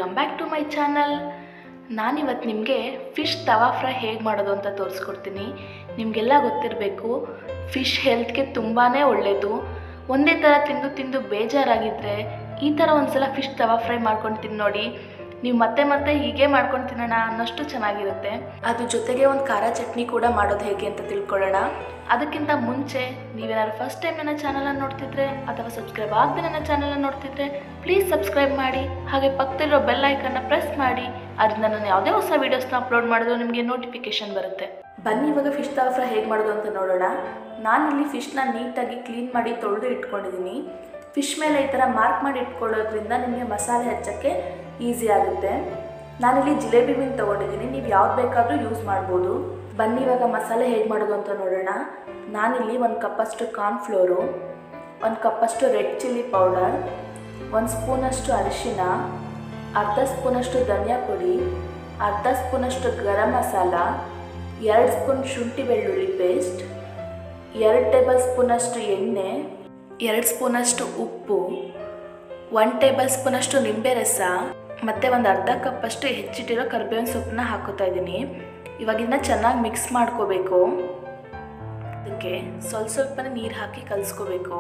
welcome back to my channel ನಾನಿವತ್ತು ನಿಮಗೆ fish tawa fry ಹೇಗೆ ಮಾಡೋದು ಅಂತ ತೋರಿಸ್ಕೊಡ್ತೀನಿ ನಿಮಗೆಲ್ಲ ಗೊತ್ತಿರಬೇಕು ಫಿಶ್ ಹೆಲ್ತ್ಗೆ ತುಂಬಾ ಒಳ್ಳೆಯದು ಒಂದೇ ಥರ ತಿಂದು ತಿಂದು ಬೇಜಾರಾಗಿದ್ದರೆ ಈ ಥರ ಒಂದ್ಸಲ ಫಿಶ್ ತವಾ ಫ್ರೈ ಮಾಡ್ಕೊಂಡು ತಿಂದು ನೋಡಿ ನೀವು ಮತ್ತೆ ಮತ್ತೆ ಹೀಗೆ ಮಾಡ್ಕೊಂಡು ತಿನ್ನೋಣ ಅನ್ನೋಷ್ಟು ಚೆನ್ನಾಗಿರುತ್ತೆ ಅದ್ರ ಜೊತೆಗೆ ಒಂದು ಖಾರ ಚಟ್ನಿ ಕೂಡ ಮಾಡೋದು ಹೇಗೆ ಅಂತ ತಿಳ್ಕೊಳ್ಳೋಣ ಅದಕ್ಕಿಂತ ಮುಂಚೆ ನೀವೇನಾದ್ರು ಫಸ್ಟ್ ಟೈಮ್ ನನ್ನ ಚಾನಲನ್ನು ನೋಡ್ತಿದ್ರೆ ಅಥವಾ ಸಬ್ಸ್ಕ್ರೈಬ್ ಆಗದೆ ನನ್ನ ಚಾನಲನ್ನು ನೋಡ್ತಿದ್ರೆ ಪ್ಲೀಸ್ ಸಬ್ಸ್ಕ್ರೈಬ್ ಮಾಡಿ ಹಾಗೆ ಪಕ್ಕದಲ್ಲಿರೋ ಬೆಲ್ ಐಕನ್ನ ಪ್ರೆಸ್ ಮಾಡಿ ಅದರಿಂದ ನಾನು ಯಾವುದೇ ಹೊಸ ವೀಡಿಯೋಸ್ನ ಅಪ್ಲೋಡ್ ಮಾಡಿದ್ರು ನಿಮಗೆ ನೋಟಿಫಿಕೇಶನ್ ಬರುತ್ತೆ ಬನ್ನಿ ಇವಾಗ ಫಿಶ್ ತವಾ ಫ್ರೈ ಹೇಗೆ ಮಾಡೋದು ಅಂತ ನೋಡೋಣ ನಾನಿಲ್ಲಿ ಫಿಶ್ನ ನೀಟಾಗಿ ಕ್ಲೀನ್ ಮಾಡಿ ತೊಳೆದು ಇಟ್ಕೊಂಡಿದ್ದೀನಿ ಫಿಶ್ ಮೇಲೆ ಈ ಥರ ಮಾರ್ಕ್ ಮಾಡಿ ಇಟ್ಕೊಳ್ಳೋದ್ರಿಂದ ನಿಮಗೆ ಮಸಾಲೆ ಹಚ್ಚೋಕ್ಕೆ ಈಸಿ ಆಗುತ್ತೆ ನಾನಿಲ್ಲಿ ಜಿಲೇಬಿ ಮೀನು ತೊಗೊಂಡಿದ್ದೀನಿ ನೀವು ಯಾವ್ದು ಬೇಕಾದರೂ ಯೂಸ್ ಮಾಡ್ಬೋದು ಬನ್ನಿ ಇವಾಗ ಮಸಾಲೆ ಹೇಗೆ ಮಾಡೋದು ಅಂತ ನೋಡೋಣ ನಾನಿಲ್ಲಿ ಒಂದು ಕಪ್ಪಷ್ಟು ಕಾರ್ನ್ಫ್ಲೋರು ಒಂದು ಕಪ್ಪಷ್ಟು ರೆಡ್ ಚಿಲ್ಲಿ ಪೌಡರ್ ಒಂದು ಸ್ಪೂನಷ್ಟು ಅರಿಶಿನ ಅರ್ಧ ಸ್ಪೂನಷ್ಟು ಧನಿಯಾ ಪುಡಿ ಅರ್ಧ ಸ್ಪೂನಷ್ಟು ಗರಂ ಮಸಾಲ ಎರಡು ಸ್ಪೂನ್ ಶುಂಠಿ ಬೆಳ್ಳುಳ್ಳಿ ಪೇಸ್ಟ್ ಎರಡು ಟೇಬಲ್ ಸ್ಪೂನಷ್ಟು ಎಣ್ಣೆ ಎರಡು ಸ್ಪೂನಷ್ಟು ಉಪ್ಪು ಒನ್ ಟೇಬಲ್ ಸ್ಪೂನಷ್ಟು ನಿಂಬೆ ರಸ ಮತ್ತು ಒಂದು ಅರ್ಧ ಕಪ್ಪಷ್ಟು ಹೆಚ್ಚಿಟ್ಟಿರೋ ಕರ್ಬೇವಿನ ಸೊಪ್ಪನ್ನ ಹಾಕೋತಾ ಇದ್ದೀನಿ ಇವಾಗ ಇದನ್ನ ಚೆನ್ನಾಗಿ ಮಿಕ್ಸ್ ಮಾಡ್ಕೋಬೇಕು ಅದಕ್ಕೆ ಸ್ವಲ್ಪ ಸ್ವಲ್ಪನೇ ನೀರು ಹಾಕಿ ಕಲಿಸ್ಕೋಬೇಕು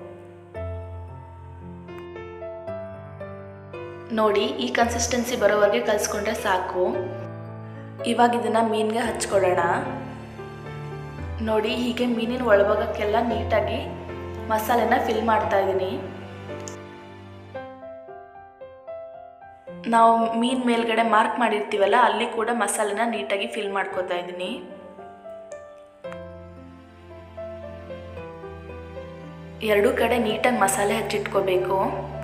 ನೋಡಿ ಈ ಕನ್ಸಿಸ್ಟೆನ್ಸಿ ಬರೋವರೆಗೆ ಕಲಿಸ್ಕೊಂಡ್ರೆ ಸಾಕು ಇವಾಗ ಇದನ್ನು ಮೀನಿಗೆ ಹಚ್ಕೊಳ್ಳೋಣ ನೋಡಿ ಹೀಗೆ ಮೀನಿನ ಒಳಭಾಗಕ್ಕೆಲ್ಲ ನೀಟಾಗಿ ಮಸಾಲೆನ ಫಿಲ್ ಮಾಡ್ತಾ ಇದ್ದೀನಿ ನಾವು ಮೀನ್ ಮೇಲ್ಗಡೆ ಮಾರ್ಕ್ ಮಾಡಿರ್ತೀವಲ್ಲ ಅಲ್ಲಿ ಕೂಡ ಮಸಾಲೆನ ನೀಟಾಗಿ ಫಿಲ್ ಮಾಡ್ಕೋತಾ ಇದ್ದೀನಿ ಎರಡೂ ಕಡೆ ನೀಟಾಗಿ ಮಸಾಲೆ ಹಚ್ಚಿಟ್ಕೋಬೇಕು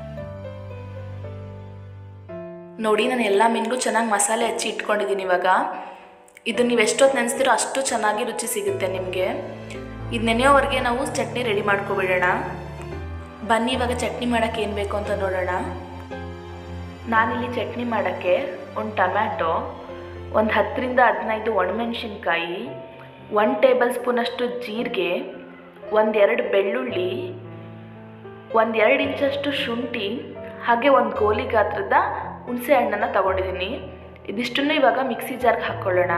ನೋಡಿ ನಾನು ಎಲ್ಲ ಮೀನಿಗೂ ಚೆನ್ನಾಗಿ ಮಸಾಲೆ ಹಚ್ಚಿ ಇಟ್ಕೊಂಡಿದ್ದೀನಿ ಇವಾಗ ಇದು ನೀವು ಎಷ್ಟೊತ್ತು ನೆನೆಸ್ತೀರೋ ಅಷ್ಟು ಚೆನ್ನಾಗಿ ರುಚಿ ಸಿಗುತ್ತೆ ನಿಮಗೆ ಇದು ನೆನೆಯೋವರೆಗೆ ನಾವು ಚಟ್ನಿ ರೆಡಿ ಮಾಡ್ಕೊಬಿಡೋಣ ಬನ್ನಿ ಇವಾಗ ಚಟ್ನಿ ಮಾಡೋಕ್ಕೆ ಏನು ಬೇಕು ಅಂತ ನೋಡೋಣ ನಾನಿಲ್ಲಿ ಚಟ್ನಿ ಮಾಡೋಕ್ಕೆ ಒಂದು ಟೊಮ್ಯಾಟೊ ಒಂದು ಹತ್ತರಿಂದ ಹದಿನೈದು ಒಣಮೆಣಸಿನ್ಕಾಯಿ ಒನ್ ಟೇಬಲ್ ಸ್ಪೂನಷ್ಟು ಜೀರಿಗೆ ಒಂದೆರಡು ಬೆಳ್ಳುಳ್ಳಿ ಒಂದೆರಡು ಇಂಚಷ್ಟು ಶುಂಠಿ ಹಾಗೆ ಒಂದು ಗೋಲಿ ಗಾತ್ರದ ಹುಣಸೆ ಹಣ್ಣನ್ನು ತಗೊಂಡಿದ್ದೀನಿ ಇದಿಷ್ಟನ್ನು ಇವಾಗ ಮಿಕ್ಸಿ ಜಾರ್ಗೆ ಹಾಕ್ಕೊಳ್ಳೋಣ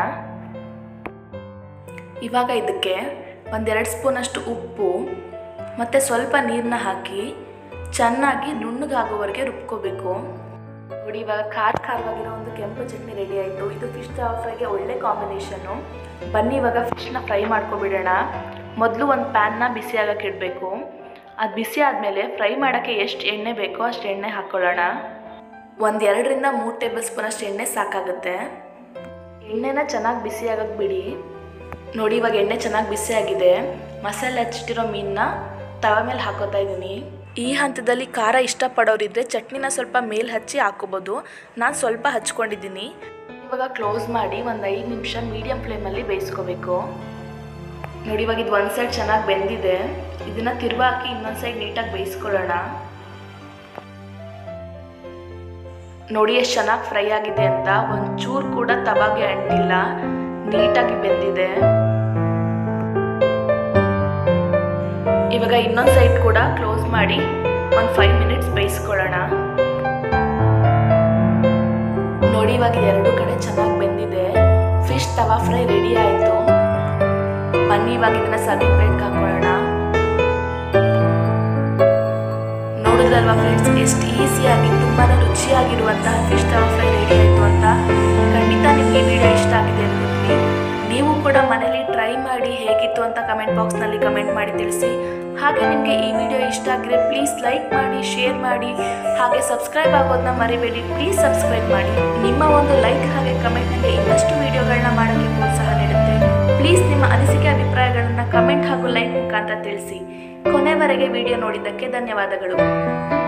ಇವಾಗ ಇದಕ್ಕೆ ಒಂದೆರಡು ಸ್ಪೂನಷ್ಟು ಉಪ್ಪು ಮತ್ತು ಸ್ವಲ್ಪ ನೀರನ್ನ ಹಾಕಿ ಚೆನ್ನಾಗಿ ನುಣ್ಣಗಾಗೋವರೆಗೆ ರುಬ್ಕೋಬೇಕು ನೋಡಿ ಇವಾಗ ಖಾರ ಖಾರವಾಗಿರೋ ಒಂದು ಕೆಂಪು ಚಟ್ನಿ ರೆಡಿ ಆಯಿತು ಇದು ಫಿಶ್ ತವಾ ಫ್ರೈಗೆ ಒಳ್ಳೆ ಕಾಂಬಿನೇಷನ್ನು ಬನ್ನಿ ಇವಾಗ ಫಿಶ್ನ ಫ್ರೈ ಮಾಡ್ಕೊಬಿಡೋಣ ಮೊದಲು ಒಂದು ಪ್ಯಾನ್ನ ಬಿಸಿ ಆಗಕ್ಕೆ ಇಡಬೇಕು ಅದು ಬಿಸಿ ಆದಮೇಲೆ ಫ್ರೈ ಮಾಡೋಕ್ಕೆ ಎಷ್ಟು ಎಣ್ಣೆ ಬೇಕೋ ಅಷ್ಟು ಎಣ್ಣೆ ಹಾಕ್ಕೊಳ್ಳೋಣ ಒಂದು ಎರಡರಿಂದ ಮೂರು ಟೇಬಲ್ ಸ್ಪೂನಷ್ಟು ಎಣ್ಣೆ ಸಾಕಾಗುತ್ತೆ ಎಣ್ಣೆನ ಚೆನ್ನಾಗಿ ಬಿಸಿ ಆಗೋಕ್ಕೆ ಬಿಡಿ ನೋಡಿ ಇವಾಗ ಎಣ್ಣೆ ಚೆನ್ನಾಗಿ ಬಿಸಿ ಆಗಿದೆ ಮಸಾಲೆ ಹಚ್ಚಿಟ್ಟಿರೋ ಮೀನನ್ನ ತವ ಮೇಲೆ ಹಾಕೋತಾ ಇದ್ದೀನಿ ಈ ಹಂತದಲ್ಲಿ ಖಾರ ಇಷ್ಟಪಡೋರಿದ್ರೆ ಚಟ್ನಿನ ಸ್ವಲ್ಪ ಮೇಲೆ ಹಚ್ಚಿ ಹಾಕೋಬೋದು ನಾನು ಸ್ವಲ್ಪ ಹಚ್ಕೊಂಡಿದ್ದೀನಿ ಇವಾಗ ಕ್ಲೋಸ್ ಮಾಡಿ ಒಂದು ಐದು ನಿಮಿಷ ಮೀಡಿಯಮ್ ಫ್ಲೇಮಲ್ಲಿ ಬೇಯಿಸ್ಕೋಬೇಕು ನೋಡಿ ಇವಾಗ ಇದು ಒಂದು ಸೈಡ್ ಚೆನ್ನಾಗಿ ಬೆಂದಿದೆ ಇದನ್ನು ತಿರ್ವ ಹಾಕಿ ಇನ್ನೊಂದು ಸೈಡ್ ನೀಟಾಗಿ ಬೇಯಿಸ್ಕೊಳ್ಳೋಣ ನೋಡಿ ಎಷ್ಟು ಚೆನ್ನಾಗಿ ಫ್ರೈ ಆಗಿದೆ ಅಂತ ಒಂಚೂರು ಕೂಡ ತವಾಗೆ ಅಂಟಿಲ್ಲ ನೀಟಾಗಿ ಬೆಂದಿದೆ ಇವಾಗ ಇನ್ನೊಂದು ಸೈಡ್ ಕೂಡ ಕ್ಲೋಸ್ ಮಾಡಿ ಒಂದು ಫೈವ್ ಮಿನಿಟ್ಸ್ ಬೇಯಿಸ್ಕೊಳ್ಳೋಣ ನೋಡಿ ಇವಾಗ ಎರಡು ಕಡೆ ಚೆನ್ನಾಗಿ ಬೆಂದಿದೆ ಫಿಶ್ ತವಾ ಫ್ರೈ ರೆಡಿ ಆಯಿತು ಬನ್ನಿ ಇವಾಗ ಇದನ್ನ ಸರ್ವಿಂಗ್ ಪ್ಲೇಟ್ಗೆ ಹಾಕೊಳ್ಳೋಣ ನೋಡಿದ್ರಲ್ವಾ ಫ್ರೆಂಡ್ಸ್ ಎಷ್ಟು ಈಸಿಯಾಗಿ ತುಂಬಾ ರುಚಿಯಾಗಿರುವಂತಹ ಫಿಶ್ ತವಾ ಫ್ರೈ ರೆಡಿ ಆಯಿತು ಅಂತ ಖಂಡಿತ ನಿಮಗೆ ವಿಡಿಯೋ ಇಷ್ಟ ಆಗಿದೆ ಅನ್ಕೊತೀನಿ ನೀವು ಕೂಡ ಮನೇಲಿ ಟ್ರೈ ಮಾಡಿ ಹೇಗಿತ್ತು ಅಂತ ಕಮೆಂಟ್ ಬಾಕ್ಸ್ನಲ್ಲಿ ಕಮೆಂಟ್ ಮಾಡಿ ತಿಳಿಸಿ ಹಾಗೆ ನಿಮಗೆ ಈ ವಿಡಿಯೋ ಇಷ್ಟ ಆಗಿದ್ರೆ ಪ್ಲೀಸ್ ಲೈಕ್ ಮಾಡಿ ಶೇರ್ ಮಾಡಿ ಹಾಗೆ ಸಬ್ಸ್ಕ್ರೈಬ್ ಆಗೋದನ್ನ ಮರಿಬೇಡಿ ಪ್ಲೀಸ್ ಸಬ್ಸ್ಕ್ರೈಬ್ ಮಾಡಿ ನಿಮ್ಮ ಒಂದು ಲೈಕ್ ಹಾಗೆ ಕಮೆಂಟ್ ನನಗೆ ಇನ್ನಷ್ಟು ವಿಡಿಯೋಗಳನ್ನ ಮಾಡೋಕ್ಕೆ ಪ್ರೋತ್ಸಾಹ ನೀಡುತ್ತೆ ಪ್ಲೀಸ್ ನಿಮ್ಮ ಅನಿಸಿಕೆ ಅಭಿಪ್ರಾಯಗಳನ್ನು ಕಮೆಂಟ್ ಹಾಗೂ ಲೈಕ್ ಮುಖಾಂತರ ತಿಳಿಸಿ ಕೊನೆವರೆಗೆ ವಿಡಿಯೋ ನೋಡಿದ್ದಕ್ಕೆ ಧನ್ಯವಾದಗಳು